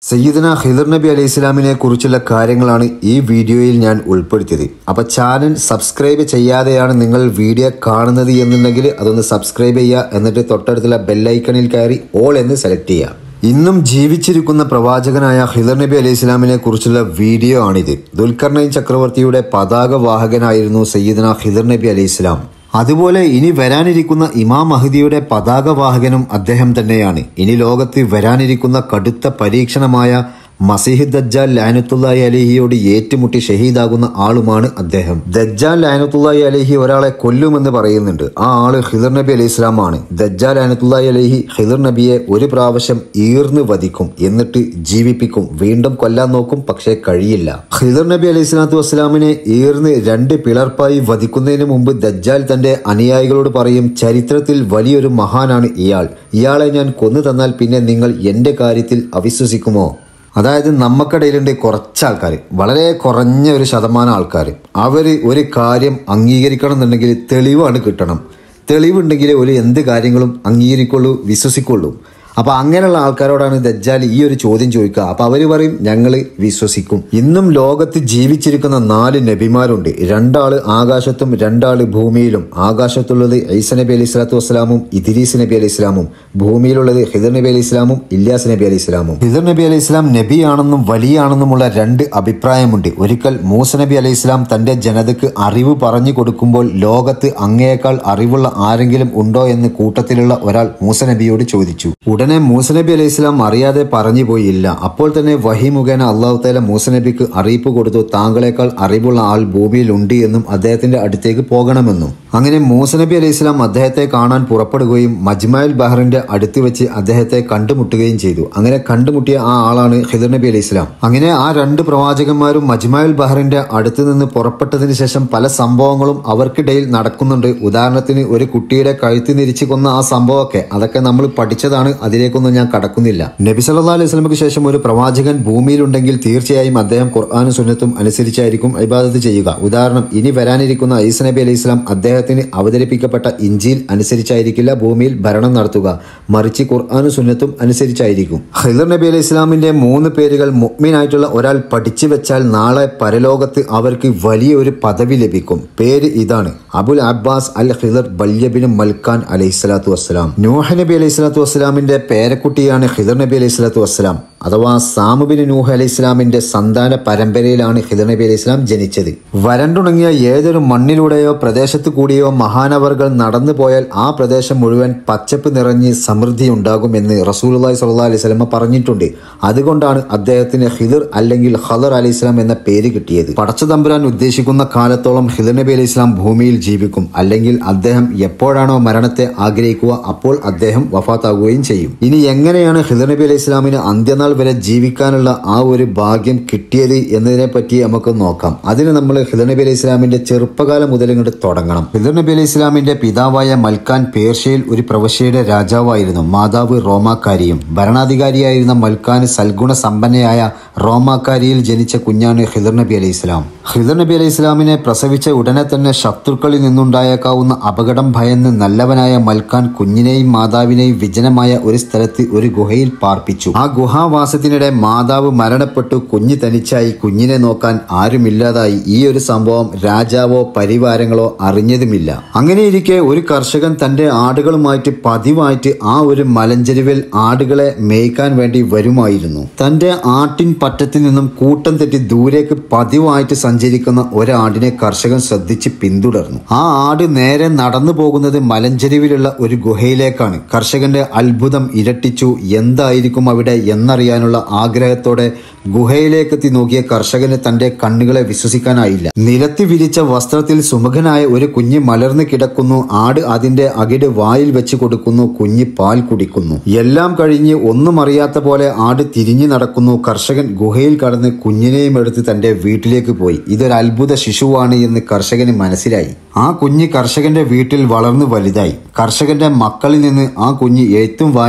സയ്യിദന ഹിദർ നബി അലൈഹി ഇസ്ലാമിനെ കുറിച്ചുള്ള കാര്യങ്ങളാണ് ഈ വീഡിയോയിൽ ഞാൻ ഉൾപ്പെടുത്തിയത് അപ്പോൾ ചാനൽ സബ്സ്ക്രൈബ് ചെയ്യാതെയാണ് നിങ്ങൾ വീഡിയോ കാണുന്നത് എന്നുണ്ടെങ്കിൽ അതൊന്ന് സബ്സ്ക്രൈബ് ചെയ്യുക എന്നിട്ട് തൊട്ടടുത്തുള്ള ബെല്ലൈക്കണിൽ കയറി ഓൾ എന്ന് സെലക്ട് ചെയ്യുക ഇന്നും ജീവിച്ചിരിക്കുന്ന പ്രവാചകനായ ഹിദർ നബി അലൈഹി ഇസ്ലാമിനെ കുറിച്ചുള്ള വീഡിയോ ആണിത് ദുൽഖർണൈൻ ചക്രവർത്തിയുടെ പതാക വാഹകനായിരുന്നു സയ്യിദന ഹിദർ നബി അലൈഹി ഇസ്ലാം അതുപോലെ ഇനി വരാനിരിക്കുന്ന ഇമാം മഹദിയുടെ പതാകവാഹകനും അദ്ദേഹം തന്നെയാണ് ഇനി ലോകത്ത് വരാനിരിക്കുന്ന കടുത്ത പരീക്ഷണമായ മസീഹ് ദജ്ജാൽ ലാനത്തുല്ലായി അലഹിയോട് ഏറ്റുമുട്ടി ഷഹീദാകുന്ന ആളുമാണ് അദ്ദേഹം ദജ്ജാൽ ലാനത്തുല്ലായി അലഹി ഒരാളെ കൊല്ലുമെന്ന് പറയുന്നുണ്ട് ആ ആള് ഹിദർ നബി അലൈഹി ഇസ്ലാമാണ് ദജ്ജാൽ ലാനത്തുല്ലായി അലഹി ഹിദർ നബിയെ ഒരു പ്രാവശ്യം ഈർന്ന് വധിക്കും എന്നിട്ട് ജീവിപ്പിക്കും വീണ്ടും കൊല്ലാൻ നോക്കും പക്ഷേ കഴിയില്ല ഹിദർ നബി അലൈഹി സ്വലാത്തു വസ്സലാമിനെ ഈർന്ന് രണ്ട് പിളർപ്പായി വധിക്കുന്നതിന് മുമ്പ് ദജ്ജാൽ തന്റെ അനുയായികളോട് പറയും ചരിത്രത്തിൽ വലിയൊരു മഹാനാണ് ഇയാൾ ഇയാളെ ഞാൻ കൊന്നു തന്നാൽ പിന്നെ നിങ്ങൾ എന്റെ കാര്യത്തിൽ അവിശ്വസിക്കുമോ അതായത് നമുക്കിടയിലുണ്ട് കുറച്ച് ആൾക്കാർ വളരെ കുറഞ്ഞ ഒരു ശതമാനം ആൾക്കാർ അവർ ഒരു കാര്യം അംഗീകരിക്കണം എന്നുണ്ടെങ്കിൽ തെളിവാണ് കിട്ടണം തെളിവുണ്ടെങ്കിൽ ഒരു എന്ത് കാര്യങ്ങളും അംഗീകരിക്കുള്ളൂ വിശ്വസിക്കുള്ളൂ അപ്പോൾ അങ്ങനെയുള്ള ആൾക്കാരോടാണ് ദജ്ജാൽ ഈ ഒരു ചോദ്യം ചോദിക്കുക അപ്പോൾ അവർ പറയും ഞങ്ങൾ വിശ്വസിക്കും ഇന്നും ലോകത്ത് ജീവിച്ചിരിക്കുന്ന നാല് നബിമാരുണ്ട് രണ്ടാള് ആകാശത്തും രണ്ടാള് ഭൂമിയിലും ആകാശത്തുള്ളത് ഐസ നബി അലൈഹി സ്വലാത്തു വസ്സലാമും ഇദ്രീസ് നബി അലൈഹി ഇസ്ലാമും ഭൂമിയിലുള്ളത് ഹിദർ നബി അലൈഹി ഇസ്ലാമും ഇല്യാസ് നബി അലൈഹി ഇസ്ലാമും ഹിദർ നബി അലൈഹി ഇസ്ലാം നബിയാണെന്നും വലിയാണെന്നുമുള്ള രണ്ട് അഭിപ്രായമുണ്ട് ഒരിക്കൽ മൂസ നബി അലൈഹി ഇസ്ലാം തന്റെ ജനതയ്ക്ക് അറിവ് പറഞ്ഞു കൊടുക്കുമ്പോൾ ലോകത്ത് അങ്ങയേക്കാൾ അറിവുള്ള ആരെങ്കിലും ഉണ്ടോ എന്ന് കൂട്ടത്തിലുള്ള ഒരാൾ മൂസ നബിയോട് ചോദിച്ചു ഉടനെ മൂസ നബി അലൈഹി ഇസ്ലാം അറിയാതെ പറഞ്ഞു പോയില്ല അപ്പോൾ തന്നെ വഹി മുഖേന അള്ളാഹു തആല മൂസ നബിക്ക് അറിയിപ്പ് കൊടുത്തു താങ്കളെക്കാൾ അറിവുള്ള ആൾ ഭൂമിയിൽ ഉണ്ട് എന്നും അദ്ദേഹത്തിന്റെ അടുത്തേക്ക് പോകണമെന്നും അങ്ങനെ മൂസ നബി അലൈഹി ഇസ്ലാം അദ്ദേഹത്തെ കാണാൻ പുറപ്പെടുകയും മജ്മായിൽ ബഹറിന്റെ അടുത്ത് വെച്ച് അദ്ദേഹത്തെ കണ്ടുമുട്ടുകയും ചെയ്തു അങ്ങനെ കണ്ടുമുട്ടിയ ആ ആളാണ് ഹിദർ നബി അലൈഹി ഇസ്ലാം അങ്ങനെ ആ രണ്ട് പ്രവാചകന്മാരും മജ്മായിൽ ബഹറിന്റെ അടുത്ത് നിന്ന് പുറപ്പെട്ടതിന് ശേഷം പല സംഭവങ്ങളും അവർക്കിടയിൽ നടക്കുന്നുണ്ട് ഉദാഹരണത്തിന് ഒരു കുട്ടിയുടെ കഴുത്ത് നിരിച്ചു കൊന്ന ആ സംഭവമൊക്കെ അതൊക്കെ നമ്മൾ പഠിച്ചതാണ് അതിലേക്കൊന്നും ഞാൻ കടക്കുന്നില്ല നബി സല്ലാ അലൈഹി സ്വലമക്ക് ശേഷം ഒരു പ്രവാചകൻ ഭൂമിയിലുണ്ടെങ്കിൽ തീർച്ചയായും അദ്ദേഹം ഖുർആാനും സുന്നത്തും അനുസരിച്ചായിരിക്കും ഇബാദത്ത് ചെയ്യുക ഉദാഹരണം ഇനി വരാനിരിക്കുന്ന ഐസ് നബി അലൈഹി സ്വലാം അദ്ദേഹത്തിന് അവതരിപ്പിക്കപ്പെട്ട ഇഞ്ചിയിൽ അനുസരിച്ചായിരിക്കില്ല ഭൂമിയിൽ ഭരണം നടത്തുക മറിച്ച് ഖുർആാനും സുന്നത്തും അനുസരിച്ചായിരിക്കും ഹിദർ നബി അലൈഹി ഇസ്ലാമിന്റെ മൂന്ന് പേരുകൾ മുഅ്മിനായിട്ടുള്ള ഒരാൾ പഠിച്ചു വെച്ചാൽ നാളെ പരലോകത്ത് അവർക്ക് വലിയൊരു പദവി ലഭിക്കും പേര് ഇതാണ് Abul Abbas al Khidr Balya bin Malkan അലൈഹി സ്വലാത്തു വസ്സലാം നൂഹ നബി അലൈഹി സ്വലാത്തു വസ്സലാമിന്റെ പേരക്കുട്ടിയാണ് ഹിദർ നബി അലൈഹി സ്വലാത്തു വസ്സലാം അഥവാ സാമുബിൻ നൂഹ് അലൈഹി ഇസ്ലാമിന്റെ സന്താന പരമ്പരയിലാണ് ഹിദർ നബി അലൈഹി ഇസ്ലാം ജനിച്ചത് വരണ്ടുണങ്ങിയ ഏതൊരു മണ്ണിലൂടെയോ പ്രദേശത്ത് കൂടിയോ മഹാനവറുകൾ നടന്നു പോയാൽ ആ പ്രദേശം മുഴുവൻ പച്ചപ്പ് നിറഞ്ഞ് സമൃദ്ധി ഉണ്ടാകുമെന്ന് റസൂലുള്ളാഹി സ്വല്ലല്ലാഹി അലൈഹി വസല്ലമ പറഞ്ഞിട്ടുണ്ട് അതുകൊണ്ടാണ് അദ്ദേഹത്തിന് ഹിദർ അല്ലെങ്കിൽ ഖദർ അലൈഹി ഇസ്ലാം എന്ന പേര് കിട്ടിയത് പടച്ച തമ്പുരാൻ ഉദ്ദേശിക്കുന്ന കാലത്തോളം ഹിദർ നബി അലൈഹി ഇസ്ലാം ഭൂമിയിൽ ജീവിക്കും അല്ലെങ്കിൽ അദ്ദേഹം എപ്പോഴാണോ മരണത്തെ ആഗ്രഹിക്കുക അപ്പോൾ അദ്ദേഹം വഫാത്താകുകയും ചെയ്യും ഇനി എങ്ങനെയാണ് ഹിദർ നബി അലൈഹി ഇസ്ലാമിന് അന്ത്യനാൾ വരെ ജീവിക്കാനുള്ള ആ ഒരു ഭാഗ്യം കിട്ടിയത് എന്നതിനെ പറ്റി നമുക്ക് നോക്കാം അതിന് നമ്മൾ ഹിദർ നബി അലൈഹി ഇസ്ലാമിന്റെ ചെറുപ്പകാലം മുതൽ ഇങ്ങോട്ട് തുടങ്ങണം ഹിദർ നബി അലൈഹി ഇസ്ലാമിന്റെ പിതാവായ മൽക്കാൻ പേർഷ്യയിൽ ഒരു പ്രവശ്യയുടെ രാജാവായിരുന്നു മാതാവ് റോമാക്കാരിയും ഭരണാധികാരിയായിരുന്ന മൽക്കാൻ സൽഗുണ സമ്പന്നയായ റോമാക്കാരിയിൽ ജനിച്ച കുഞ്ഞാണ് ഹിദർ നബി അലൈഹി ഇസ്ലാം ഹിദർ നബി അലൈഹി ഇസ്ലാമിനെ പ്രസവിച്ച ഉടനെ തന്നെ ശത്രുക്കളിൽ നിന്നുണ്ടായേക്കാവുന്ന അപകടം ഭയന്ന് നല്ലവനായ മൽക്കാൻ കുഞ്ഞിനെയും മാതാവിനെയും വിജനമായ ഒരു സ്ഥലത്ത് ഒരു ഗുഹയിൽ പാർപ്പിച്ചു ആ ഗുഹാവാസത്തിനിടെ മാതാവ് മരണപ്പെട്ടു കുഞ്ഞ് തനിച്ചായി കുഞ്ഞിനെ നോക്കാൻ ആരുമില്ലാതായി ഈ ഒരു സംഭവം രാജാവോ പരിവാരങ്ങളോ അറിഞ്ഞതുമില്ല അങ്ങനെയിരിക്കെ ഒരു കർഷകൻ തന്റെ ആടുകളുമായിട്ട് പതിവായിട്ട് ആ ഒരു മലഞ്ചെരുവിൽ ആടുകളെ മേയ്ക്കാൻ വേണ്ടി വരുമായിരുന്നു തന്റെ ആട്ടിൻ പറ്റത്തിൽ നിന്നും കൂട്ടം തെറ്റി ദൂരേക്ക് പതിവായിട്ട് സഞ്ചരിക്കുന്ന ഒരാടിനെ കർഷകൻ ശ്രദ്ധിച്ച് പിന്തുടർന്നു ആ ആട് നേരെ നടന്നു പോകുന്നത് മലഞ്ചെരുവിലുള്ള ഒരു ഗുഹയിലേക്കാണ് കർഷകന്റെ അത്ഭുതം ഇരട്ടിച്ചു എന്തായിരിക്കും അവിടെ എന്നറിയാനുള്ള ആഗ്രഹത്തോടെ ഗുഹയിലേക്കെത്തി നോക്കിയ കർഷകന് തന്റെ കണ്ണുകളെ വിശ്വസിക്കാനായില്ല നിലത്തി വിരിച്ച വസ്ത്രത്തിൽ സുമുഖനായ ഒരു കുഞ്ഞ് മലർന്നു കിടക്കുന്നു ആട് അതിന്റെ അകിട് വായിൽ വെച്ച് കൊടുക്കുന്നു കുഞ്ഞ് പാൽ കുടിക്കുന്നു എല്ലാം കഴിഞ്ഞ് ഒന്നും അറിയാത്ത പോലെ ആട് തിരിഞ്ഞു നടക്കുന്നു കർഷകൻ ഗുഹയിൽ കടന്ന് കുഞ്ഞിനെയും എടുത്ത് തന്റെ വീട്ടിലേക്ക് പോയി ഇതൊരു അത്ഭുത ശിശുവാണ് എന്ന് കർഷകന് മനസ്സിലായി ആ കുഞ്ഞ് കർഷകന്റെ വീട്ടിൽ വളർന്നു വലുതായി കർഷകന്റെ മക്കളിൽ നിന്ന് ആ കുഞ്ഞ് എഴുത്തും വായനയും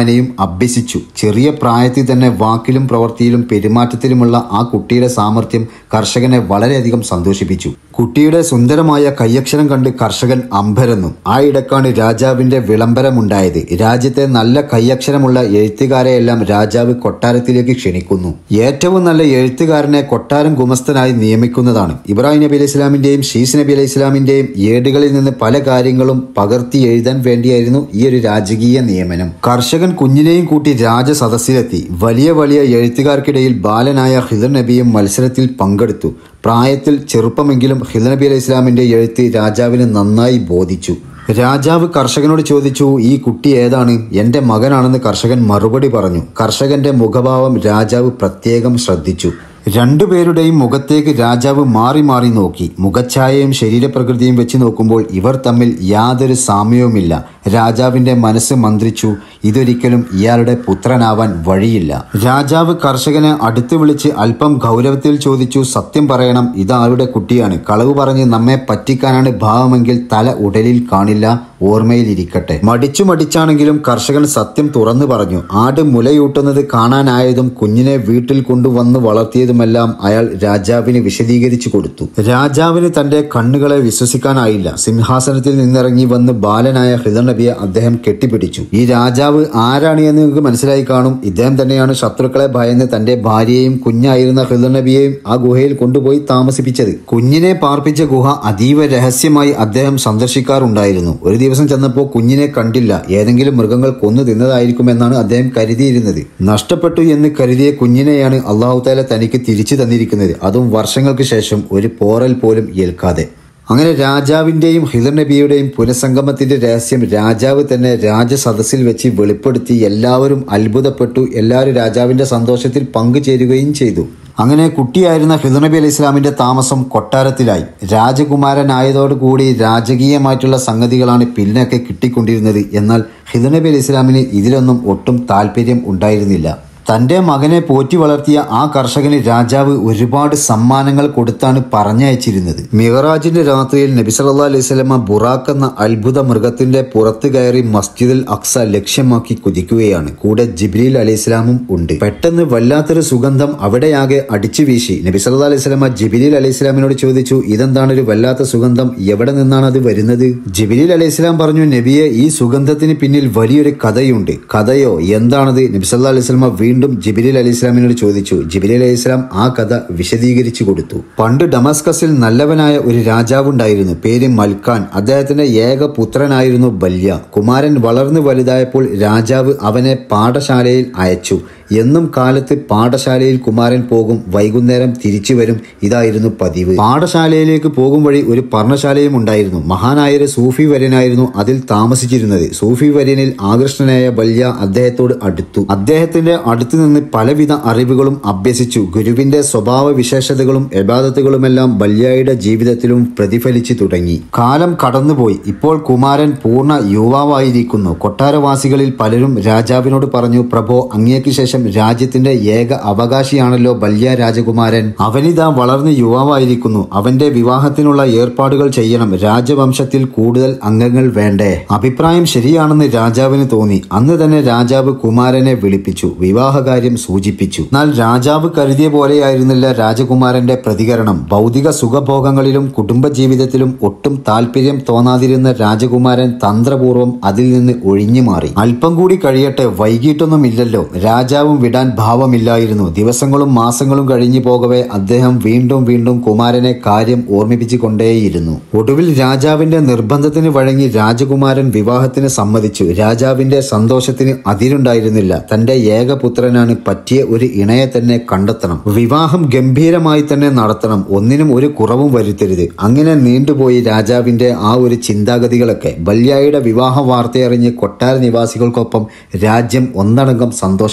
കുമാരനെയും അഭ്യസിച്ചു ചെറിയ പ്രായത്തിൽ തന്നെ വാക്കിലും പ്രവൃത്തിയിലും പെരുമാറ്റത്തിലുമുള്ള ആ കുട്ടിയുടെ സാമർഥ്യം കർഷകനെ വളരെയധികം സന്തോഷിപ്പിച്ചു കുട്ടിയുടെ സുന്ദരമായ കയ്യക്ഷരം കണ്ട് കർഷകൻ അമ്പരന്നു ആ ഇടക്കാണ് രാജാവിന്റെ വിളംബരമുണ്ടായത് രാജ്യത്തെ നല്ല കയ്യക്ഷരമുള്ള എഴുത്തുകാരെയെല്ലാം രാജാവ് കൊട്ടാരത്തിലേക്ക് ക്ഷണിക്കുന്നു ഏറ്റവും നല്ല എഴുത്തുകാരനെ കൊട്ടാരം ഗുമസ്തനായി നിയമിക്കുന്നതാണ് ഇബ്രാഹിം നബി അലൈഹി ഇസ്ലാമിന്റെയും ഷീസ് നബി അലൈഹി ഇസ്ലാമിന്റെയും ഏടുകളിൽ നിന്ന് പല കാര്യങ്ങളും പകർത്തി എഴുതാൻ വേണ്ടിയായിരുന്നു ഈ ഒരു രാജകീയ നിയമനം കർഷകൻ കുഞ്ഞിനെയും കൂട്ടി രാജസദസ്സിലെത്തി വലിയ വലിയ എഴുത്തുകാർക്കിടയിൽ ബാലനായ ഹിദർ നബിയും മത്സരത്തിൽ പങ്കെടുത്തു പ്രായത്തിൽ ചെറുപ്പമെങ്കിലും ഹിദർ നബി അലൈഹി ഇസ്ലാമിന്റെ എഴുത്ത് രാജാവിന് നന്നായി ബോധിച്ചു രാജാവ് കർഷകനോട് ചോദിച്ചു ഈ കുട്ടി ഏതാണ് എന്റെ മകനാണെന്ന് കർഷകൻ മറുപടി പറഞ്ഞു കർഷകന്റെ മുഖഭാവം രാജാവ് പ്രത്യേകം ശ്രദ്ധിച്ചു രണ്ടുപേരുടെയും മുഖത്തേക്ക് രാജാവ് മാറി മാറി നോക്കി മുഖഛായയും ശരീരപ്രകൃതിയും വെച്ച് നോക്കുമ്പോൾ ഇവർ തമ്മിൽ യാതൊരു സാമ്യവുമില്ല രാജാവിന്റെ മനസ്സ് മന്ത്രിച്ചു ഇതൊരിക്കലും ഇയാളുടെ പുത്രനാവാൻ വഴിയില്ല രാജാവ് കർഷകനെ അടുത്ത് വിളിച്ച് അല്പം ഗൗരവത്തിൽ ചോദിച്ചു സത്യം പറയണം ഇതാരുടെ കുട്ടിയാണ് കളവ് പറഞ്ഞ് നമ്മെ പറ്റിക്കാനാണ് ഭാവമെങ്കിൽ തല ഉടലിൽ കാണില്ല ഓർമ്മയിലിരിക്കട്ടെ മടിച്ചു മടിച്ചാണെങ്കിലും കർഷകൻ സത്യം തുറന്നു പറഞ്ഞു ആട് മുലയൂട്ടുന്നത് കാണാനായതും കുഞ്ഞിനെ വീട്ടിൽ കൊണ്ടുവന്ന് വളർത്തിയതുമെല്ലാം അയാൾ രാജാവിന് വിശദീകരിച്ചു കൊടുത്തു രാജാവിന് തന്റെ കണ്ണുകളെ വിശ്വസിക്കാനായില്ല സിംഹാസനത്തിൽ നിന്നിറങ്ങി വന്ന് ബാലനായ ഹൃദയ നബിയെ അദ്ദേഹം കെട്ടിപ്പിടിച്ചു ഈ രാജാവ് ആരാണ് എന്ന് നിങ്ങൾക്ക് മനസ്സിലായി കാണും ഇദ്ദേഹം തന്നെയാണ് ശത്രുക്കളെ ഭയന്ന് തന്റെ ഭാര്യയെയും കുഞ്ഞായിരുന്ന ഹൃദയ നബിയെയും ആ ഗുഹയിൽ കൊണ്ടുപോയി താമസിപ്പിച്ചത് കുഞ്ഞിനെ പാർപ്പിച്ച ഗുഹ അതീവ രഹസ്യമായി അദ്ദേഹം സന്ദർശിക്കാറുണ്ടായിരുന്നു ഒരു ദിവസം ചെന്നപ്പോൾ കുഞ്ഞിനെ കണ്ടില്ല ഏതെങ്കിലും മൃഗങ്ങൾ കൊന്നു തിന്നതായിരിക്കുമെന്നാണ് അദ്ദേഹം കരുതിയിരുന്നത് നഷ്ടപ്പെട്ടു എന്ന് കരുതിയ കുഞ്ഞിനെയാണ് അള്ളാഹു താല തനിക്ക് തിരിച്ചു തന്നിരിക്കുന്നത് അതും വർഷങ്ങൾക്ക് ശേഷം ഒരു പോറൽ പോലും ഏൽക്കാതെ അങ്ങനെ രാജാവിന്റെയും ഹിദർ നബിയുടെയും പുനഃസംഗമത്തിന്റെ രഹസ്യം രാജാവ് തന്നെ രാജസദസ്സിൽ വെച്ച് വെളിപ്പെടുത്തി എല്ലാവരും അത്ഭുതപ്പെട്ടു എല്ലാവരും രാജാവിന്റെ സന്തോഷത്തിൽ പങ്കുചേരുകയും ചെയ്തു അങ്ങനെ കുട്ടിയായിരുന്ന ഹിദർ നബി അലൈഹി ഇസ്ലാമിന്റെ താമസം കൊട്ടാരത്തിലായി രാജകുമാരനായതോടുകൂടി രാജകീയമായിട്ടുള്ള സംഗതികളാണ് പിന്നൊക്കെ കിട്ടിക്കൊണ്ടിരുന്നത് എന്നാൽ ഹിദർ നബി അലൈഹി ഇസ്ലാമിന് ഇതിലൊന്നും ഒട്ടും താല്പര്യം ഉണ്ടായിരുന്നില്ല തന്റെ മകനെ പോറ്റി വളർത്തിയ ആ കർഷകന് രാജാവ് ഒരുപാട് സമ്മാനങ്ങൾ കൊടുത്താണ് പറഞ്ഞയച്ചിരുന്നത് മിഹറാജിന്റെ രാത്രിയിൽ നബി സല്ലാ അലൈഹി സ്വലമ ബുറാക്ക് എന്ന അത്ഭുത മൃഗത്തിന്റെ പുറത്തു കയറി മസ്ജിദുൽ അക്സ ലക്ഷ്യമാക്കി കുതിക്കുകയാണ് കൂടെ ജിബ്രീൽ അലൈഹി സ്വലാമും ഉണ്ട് പെട്ടെന്ന് വല്ലാത്തൊരു സുഗന്ധം അവിടെയാകെ അടിച്ചു വീശി നബി സല്ലാ അലൈഹി സ്വലമ ജിബിലിൽ അലൈഹി സ്വലാമിനോട് ചോദിച്ചു ഇതെന്താണ് ഒരു വല്ലാത്ത സുഗന്ധം എവിടെ നിന്നാണ് അത് വരുന്നത് ജിബിലിൽ അലൈഹി സ്വലാം പറഞ്ഞു നബിയെ ഈ സുഗന്ധത്തിന് പിന്നിൽ വലിയൊരു കഥയുണ്ട് കഥയോ എന്താണത് നബി സല്ലാ അലൈഹി സ്വലമ വീണ്ടും ജിബിലിൽ അലി ഇസ്ലാമിനോട് ചോദിച്ചു ജിബിലി അലൈഹി ഇസ്ലാം ആ കഥ വിശദീകരിച്ചു കൊടുത്തു പണ്ട് ഡമസ്കസിൽ നല്ലവനായ ഒരു രാജാവുണ്ടായിരുന്നു പേര് മൽഖാൻ അദ്ദേഹത്തിന്റെ ഏക പുത്രനായിരുന്നു ബല്യ കുമാരൻ വളർന്നു വലുതായപ്പോൾ രാജാവ് അവനെ പാഠശാലയിൽ അയച്ചു എന്നും കാലത്ത് പാഠശാലയിൽ കുമാരൻ പോകും വൈകുന്നേരം തിരിച്ചു വരും ഇതായിരുന്നു പതിവ് പാഠശാലയിലേക്ക് പോകും വഴി ഒരു പർണശാലയും ഉണ്ടായിരുന്നു മഹാനായ ഒരു സൂഫി വര്യനായിരുന്നു അതിൽ താമസിച്ചിരുന്നത് സൂഫി വര്യനിൽ ആകൃഷ്ടനായ ബല്യ അദ്ദേഹത്തോട് അടുത്തു അദ്ദേഹത്തിന്റെ അടുത്തു നിന്ന് പലവിധ അറിവുകളും അഭ്യസിച്ചു ഗുരുവിന്റെ സ്വഭാവ വിശേഷതകളും യഥാർത്ഥങ്ങളുമെല്ലാം ബല്യയുടെ ജീവിതത്തിലും പ്രതിഫലിച്ചു തുടങ്ങി കാലം കടന്നുപോയി ഇപ്പോൾ കുമാരൻ പൂർണ്ണ യുവാവായിരിക്കുന്നു കൊട്ടാരവാസികളിൽ പലരും രാജാവിനോട് പറഞ്ഞു പ്രഭോ അങ്ങേക്ക് ശേഷം രാജ്യത്തിന്റെ ഏക അവകാശിയാണല്ലോ ബല്യ രാജകുമാരൻ അവനിതാ വളർന്ന് യുവാവായിരിക്കുന്നു അവന്റെ വിവാഹത്തിനുള്ള ഏർപ്പാടുകൾ ചെയ്യണം രാജവംശത്തിൽ കൂടുതൽ അംഗങ്ങൾ വേണ്ടേ അഭിപ്രായം ശരിയാണെന്ന് രാജാവിന് തോന്നി അന്ന് തന്നെ രാജാവ് കുമാരനെ വിളിപ്പിച്ചു വിവാഹകാര്യം സൂചിപ്പിച്ചു എന്നാൽ രാജാവ് കരുതിയ പോലെയായിരുന്നില്ല രാജകുമാരന്റെ പ്രതികരണം ഭൗതിക സുഖഭോഗങ്ങളിലും കുടുംബജീവിതത്തിലും ഒട്ടും താല്പര്യം തോന്നാതിരുന്ന രാജകുമാരൻ തന്ത്രപൂർവ്വം അതിൽ നിന്ന് ഒഴിഞ്ഞു മാറി അല്പം കൂടി കഴിയട്ടെ വൈകിട്ടൊന്നുമില്ലല്ലോ രാജാവും വിടാൻ ഭാവമില്ലായിരുന്നു ദിവസങ്ങളും മാസങ്ങളും കഴിഞ്ഞു പോകവേ അദ്ദേഹം വീണ്ടും വീണ്ടും കുമാരനെ കാര്യം ഓർമ്മിപ്പിച്ചു കൊണ്ടേയിരുന്നു ഒടുവിൽ രാജാവിന്റെ നിർബന്ധത്തിന് വഴങ്ങി രാജകുമാരൻ വിവാഹത്തിന് സമ്മതിച്ചു രാജാവിന്റെ സന്തോഷത്തിന് അതിരുണ്ടായിരുന്നില്ല തന്റെ ഏകപുത്രനാണ് പറ്റിയ ഒരു ഇണയെ തന്നെ കണ്ടെത്തണം വിവാഹം ഗംഭീരമായി തന്നെ നടത്തണം ഒന്നിനും ഒരു കുറവും വരുത്തരുത് അങ്ങനെ നീണ്ടുപോയി രാജാവിന്റെ ആ ഒരു ചിന്താഗതികളൊക്കെ ബല്യായുടെ വിവാഹ വാർത്തയറിഞ്ഞ് കൊട്ടാര നിവാസികൾക്കൊപ്പം രാജ്യം ഒന്നടങ്കം സന്തോഷത്തിലായി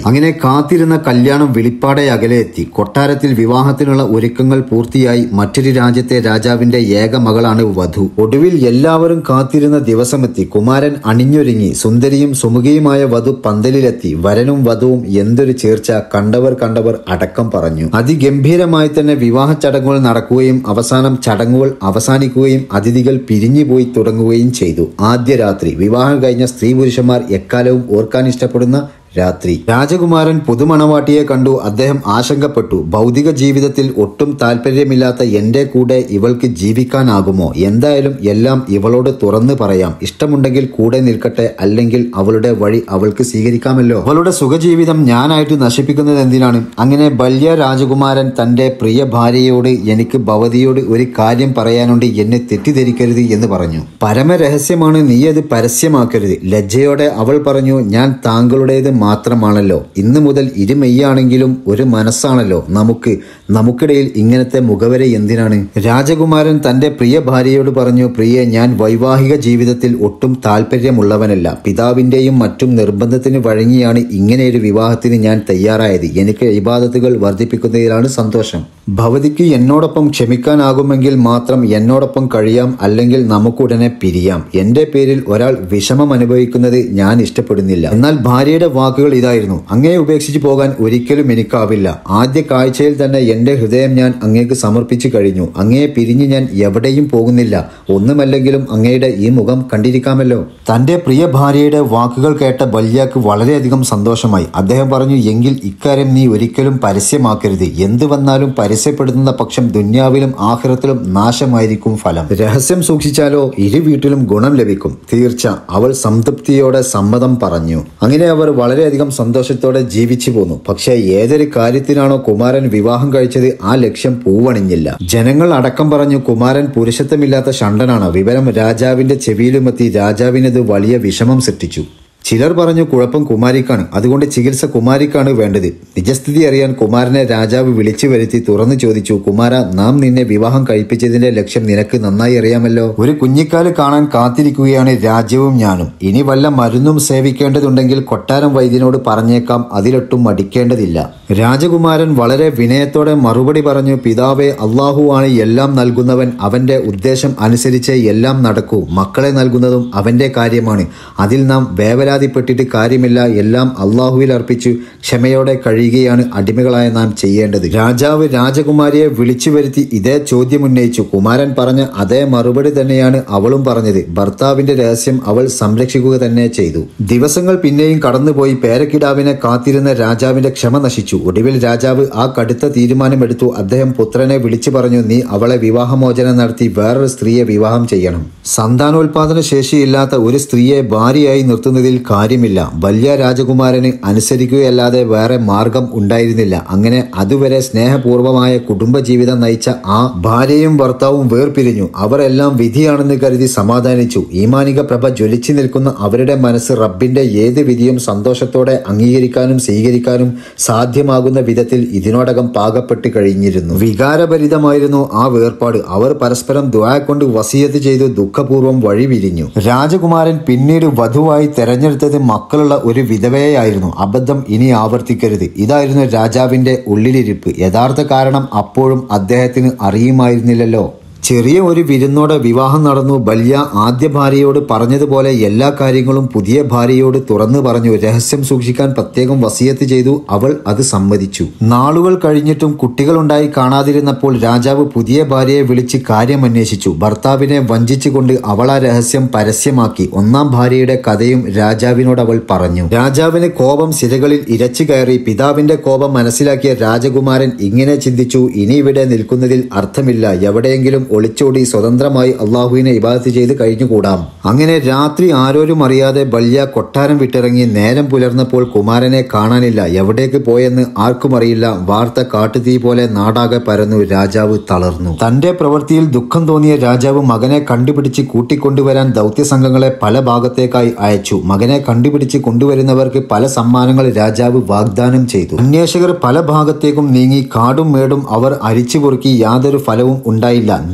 അങ്ങനെ കാത്തിരുന്ന കല്യാണം വെളിപ്പാടെ അകലെ എത്തി കൊട്ടാരത്തിൽ വിവാഹത്തിനുള്ള ഒരുക്കങ്ങൾ പൂർത്തിയായി മറ്റൊരു രാജ്യത്തെ രാജാവിന്റെ ഏക മകളാണ് വധു ഒടുവിൽ എല്ലാവരും കാത്തിരുന്ന ദിവസമെത്തി കുമാരൻ അണിഞ്ഞൊരുങ്ങി സുന്ദരിയും സുമുഖിയുമായ വധു പന്തലിലെത്തി വരനും വധുവും എന്തൊരു ചേർച്ച കണ്ടവർ കണ്ടവർ അടക്കം പറഞ്ഞു അതിഗംഭീരമായി തന്നെ വിവാഹ ചടങ്ങുകൾ നടക്കുകയും അവസാനം ചടങ്ങുകൾ അവസാനിക്കുകയും അതിഥികൾ പിരിഞ്ഞുപോയി തുടങ്ങുകയും ചെയ്തു ആദ്യ രാത്രി വിവാഹം കഴിഞ്ഞ സ്ത്രീ പുരുഷന്മാർ എക്കാലവും ഓർക്കാൻ ഇഷ്ടപ്പെടുന്ന രാത്രി രാജകുമാരൻ പുതുമണവാട്ടിയെ കണ്ടു അദ്ദേഹം ആശങ്കപ്പെട്ടു ഭൗതിക ജീവിതത്തിൽ ഒട്ടും താല്പര്യമില്ലാത്ത എന്റെ കൂടെ ഇവൾക്ക് ജീവിക്കാനാകുമോ എന്തായാലും എല്ലാം ഇവളോട് തുറന്നു പറയാം ഇഷ്ടമുണ്ടെങ്കിൽ കൂടെ നിൽക്കട്ടെ അല്ലെങ്കിൽ അവളുടെ വഴി അവൾക്ക് സ്വീകരിക്കാമല്ലോ അവളുടെ സുഖജീവിതം ഞാനായിട്ട് നശിപ്പിക്കുന്നത് എന്തിനാണ് അങ്ങനെ ബല്യ രാജകുമാരൻ തന്റെ പ്രിയ ഭാര്യയോട് എനിക്ക് ഭവതിയോട് ഒരു കാര്യം പറയാനുണ്ട് എന്നെ തെറ്റിദ്ധരിക്കരുത് എന്ന് പറഞ്ഞു പരമരഹസ്യമാണ് നീ അത് പരസ്യമാക്കരുത് ലജ്ജയോടെ അവൾ പറഞ്ഞു ഞാൻ താങ്കളുടേത് മാത്രമാണല്ലോ ഇന്നു മുതൽ ഇരുമെയ്യാണെങ്കിലും ഒരു മനസ്സാണല്ലോ നമുക്ക് നമുക്കിടയിൽ ഇങ്ങനത്തെ മുഖവര എന്തിനാണ് രാജകുമാരൻ തന്റെ പ്രിയ ഭാര്യയോട് പറഞ്ഞു പ്രിയെ ഞാൻ വൈവാഹിക ജീവിതത്തിൽ ഒട്ടും താല്പര്യമുള്ളവനല്ല പിതാവിന്റെയും മറ്റും നിർബന്ധത്തിന് വഴങ്ങിയാണ് ഇങ്ങനെയൊരു വിവാഹത്തിന് ഞാൻ തയ്യാറായത് എനിക്ക് ഇബാദത്തുകൾ വർദ്ധിപ്പിക്കുന്നതിലാണ് സന്തോഷം ഭവതിക്ക് എന്നോടൊപ്പം ക്ഷമിക്കാനാകുമെങ്കിൽ മാത്രം എന്നോടൊപ്പം കഴിയാം അല്ലെങ്കിൽ നമുക്കുടനെ പിരിയാം എന്റെ പേരിൽ ഒരാൾ വിഷമം അനുഭവിക്കുന്നത് ഞാൻ ഇഷ്ടപ്പെടുന്നില്ല എന്നാൽ ഭാര്യയുടെ വാക്കുകൾ ഇതായിരുന്നു അങ്ങേ ഉപേക്ഷിച്ചു പോകാൻ ഒരിക്കലും എനിക്കാവില്ല ആദ്യ കാഴ്ചയിൽ തന്നെ എന്റെ ഹൃദയം ഞാൻ അങ്ങേക്ക് സമർപ്പിച്ചു കഴിഞ്ഞു അങ്ങയെ പിരിഞ്ഞ് ഞാൻ എവിടെയും പോകുന്നില്ല ഒന്നുമല്ലെങ്കിലും അങ്ങയുടെ ഈ മുഖം കണ്ടിരിക്കാമല്ലോ തന്റെ പ്രിയ ഭാര്യയുടെ വാക്കുകൾ കേട്ട ബല്യാക്ക് വളരെയധികം സന്തോഷമായി അദ്ദേഹം പറഞ്ഞു എങ്കിൽ ഇക്കാര്യം നീ ഒരിക്കലും പരസ്യമാക്കരുത് എന്തു വന്നാലും പരസ്യപ്പെടുത്തുന്ന പക്ഷം ദുന്യാവിലും ആഹ്റത്തിലും നാശമായിരിക്കും ഫലം രഹസ്യം സൂക്ഷിച്ചാലോ ഇരു വീട്ടിലും ഗുണം ലഭിക്കും തീർച്ച അവൾ സംതൃപ്തിയോടെ സമ്മതം പറഞ്ഞു അങ്ങനെ അവർ വളരെയധികം സന്തോഷത്തോടെ ജീവിച്ചു പോന്നു പക്ഷേ ഏതൊരു കാര്യത്തിനാണോ കുമാരൻ വിവാഹം കഴിച്ചത് ആ ലക്ഷ്യം പൂവണിഞ്ഞില്ല ജനങ്ങൾ അടക്കം പറഞ്ഞു കുമാരൻ പുരുഷത്വമില്ലാത്ത ഷണ്ടനാണ് വിവരം രാജാവിന്റെ ചെവിയിലുമെത്തി രാജാവിനത് വലിയ വിഷമം സൃഷ്ടിച്ചു ചിലർ പറഞ്ഞു കുഴപ്പം കുമാരിക്കാണ് അതുകൊണ്ട് ചികിത്സ കുമാരിക്കാണ് വേണ്ടത് നിജസ്ഥിതി അറിയാൻ കുമാരനെ രാജാവ് വിളിച്ചു വരുത്തി തുറന്നു ചോദിച്ചു കുമാര നാം നിന്നെ വിവാഹം കഴിപ്പിച്ചതിന്റെ ലക്ഷ്യം നിനക്ക് നന്നായി അറിയാമല്ലോ ഒരു കുഞ്ഞിക്കാല് കാണാൻ കാത്തിരിക്കുകയാണ് രാജ്യവും ഞാനും ഇനി വല്ല മരുന്നും സേവിക്കേണ്ടതുണ്ടെങ്കിൽ കൊട്ടാരം വൈദ്യനോട് പറഞ്ഞേക്കാം അതിലൊട്ടും മടിക്കേണ്ടതില്ല രാജകുമാരൻ വളരെ വിനയത്തോടെ മറുപടി പറഞ്ഞു പിതാവേ അള്ളാഹുവാണ് എല്ലാം നൽകുന്നവൻ അവന്റെ ഉദ്ദേശം അനുസരിച്ച് എല്ലാം നടക്കൂ മക്കളെ നൽകുന്നതും അവന്റെ കാര്യമാണ് അതിൽ നാം വേവലാതിപ്പെട്ടിട്ട് കാര്യമില്ല എല്ലാം അള്ളാഹുവിൽ അർപ്പിച്ചു ക്ഷമയോടെ കഴിയുകയാണ് അടിമകളായ നാം ചെയ്യേണ്ടത് രാജാവ് രാജകുമാരിയെ വിളിച്ചു വരുത്തി ഇതേ ചോദ്യം ഉന്നയിച്ചു കുമാരൻ പറഞ്ഞ അതേ മറുപടി തന്നെയാണ് അവളും പറഞ്ഞത് ഭർത്താവിന്റെ രഹസ്യം അവൾ സംരക്ഷിക്കുക തന്നെ ചെയ്തു ദിവസങ്ങൾ പിന്നെയും കടന്നുപോയി പേരക്കിടാവിനെ കാത്തിരുന്ന രാജാവിന്റെ ക്ഷമ നശിച്ചു ഒടുവിൽ രാജാവ് ആ കടുത്ത തീരുമാനമെടുത്തു അദ്ദേഹം പുത്രനെ വിളിച്ചു പറഞ്ഞു നീ അവളെ വിവാഹമോചനം നടത്തി വേറൊരു സ്ത്രീയെ വിവാഹം ചെയ്യണം സന്താനോൽപാദന ശേഷിയില്ലാത്ത ഒരു സ്ത്രീയെ ഭാര്യയായി നിർത്തുന്നതിൽ കാര്യമില്ല ബല്യ രാജകുമാരന് അനുസരിക്കുകയല്ലാതെ വേറെ മാർഗം ഉണ്ടായിരുന്നില്ല അങ്ങനെ അതുവരെ സ്നേഹപൂർവമായ കുടുംബജീവിതം നയിച്ച ആ ഭാര്യയും ഭർത്താവും വേർപിരിഞ്ഞു അവർ എല്ലാം വിധിയാണെന്ന് കരുതി സമാധാനിച്ചു ഈമാനിക പ്രഭ ജ്വലിച്ചു നിൽക്കുന്ന അവരുടെ മനസ്സ് റബ്ബിന്റെ ഏത് വിധിയും സന്തോഷത്തോടെ അംഗീകരിക്കാനും സ്വീകരിക്കാനും സാധ്യമാകുന്ന വിധത്തിൽ ഇതിനോടകം പാകപ്പെട്ട് കഴിഞ്ഞിരുന്നു വികാരഭരിതമായിരുന്നു ആ വേർപാട് അവർ പരസ്പരം ദ്വാ കൊണ്ട് വസീയത്ത് ചെയ്തു ദുഃഖപൂർവ്വം വഴിപിരിഞ്ഞു രാജകുമാരൻ പിന്നീട് വധുവായി തെരഞ്ഞെടുത്തത് മക്കളുള്ള ഒരു വിധവയായിരുന്നു അബദ്ധം ഇനി ആവർത്തിക്കരുത് ഇതായിരുന്നു രാജാവിന്റെ ഉള്ളിലിരിപ്പ് യഥാർത്ഥ കാരണം അപ്പോഴും അദ്ദേഹത്തിന് അറിയുമായിരുന്നില്ലല്ലോ ചെറിയ ഒരു വിരുന്നോടെ വിവാഹം നടന്നു ബല്യ ആദ്യ ഭാര്യയോട് പറഞ്ഞതുപോലെ എല്ലാ കാര്യങ്ങളും പുതിയ ഭാര്യയോട് തുറന്നു പറഞ്ഞു രഹസ്യം സൂക്ഷിക്കാൻ പ്രത്യേകം വസിയത്ത് ചെയ്തു അവൾ അത് സമ്മതിച്ചു നാളുകൾ കഴിഞ്ഞിട്ടും കുട്ടികളുണ്ടായി കാണാതിരുന്നപ്പോൾ രാജാവ് പുതിയ ഭാര്യയെ വിളിച്ച് കാര്യം അന്വേഷിച്ചു ഭർത്താവിനെ വഞ്ചിച്ചുകൊണ്ട് അവൾ ആ രഹസ്യം പരസ്യമാക്കി ഒന്നാം ഭാര്യയുടെ കഥയും രാജാവിനോട് അവൾ പറഞ്ഞു രാജാവിന് കോപം സിരകളിൽ ഇരച്ചു കയറി പിതാവിന്റെ കോപം മനസ്സിലാക്കിയ രാജകുമാരൻ ഇങ്ങനെ ചിന്തിച്ചു ഇനി ഇവിടെ നിൽക്കുന്നതിൽ അർത്ഥമില്ല എവിടെയെങ്കിലും ഒളിച്ചോടി സ്വതന്ത്രമായി അള്ളാഹുവിനെ ഇബാദത്ത് ചെയ്ത് കഴിഞ്ഞുകൂടാം അങ്ങനെ രാത്രി ആരോരും അറിയാതെ ബല്യ കൊട്ടാരം വിട്ടിറങ്ങി നേരം പുലർന്നപ്പോൾ കുമാരനെ കാണാനില്ല എവിടേക്ക് പോയെന്ന് ആർക്കും അറിയില്ല വാർത്ത കാട്ടുതീ പോലെ നാടാകെ പരന്നു രാജാവ് തളർന്നു തന്റെ പ്രവൃത്തിയിൽ ദുഃഖം തോന്നിയ രാജാവ് മകനെ കണ്ടുപിടിച്ച് കൂട്ടിക്കൊണ്ടുവരാൻ ദൗത്യസംഘങ്ങളെ പല ഭാഗത്തേക്കായി അയച്ചു മകനെ കണ്ടുപിടിച്ച് കൊണ്ടുവരുന്നവർക്ക് പല സമ്മാനങ്ങൾ രാജാവ് വാഗ്ദാനം ചെയ്തു അന്വേഷകർ പല ഭാഗത്തേക്കും നീങ്ങി കാടും മേടും അവർ അരിച്ചു പൊറുക്കി യാതൊരു ഫലവും ഉണ്ടായില്ല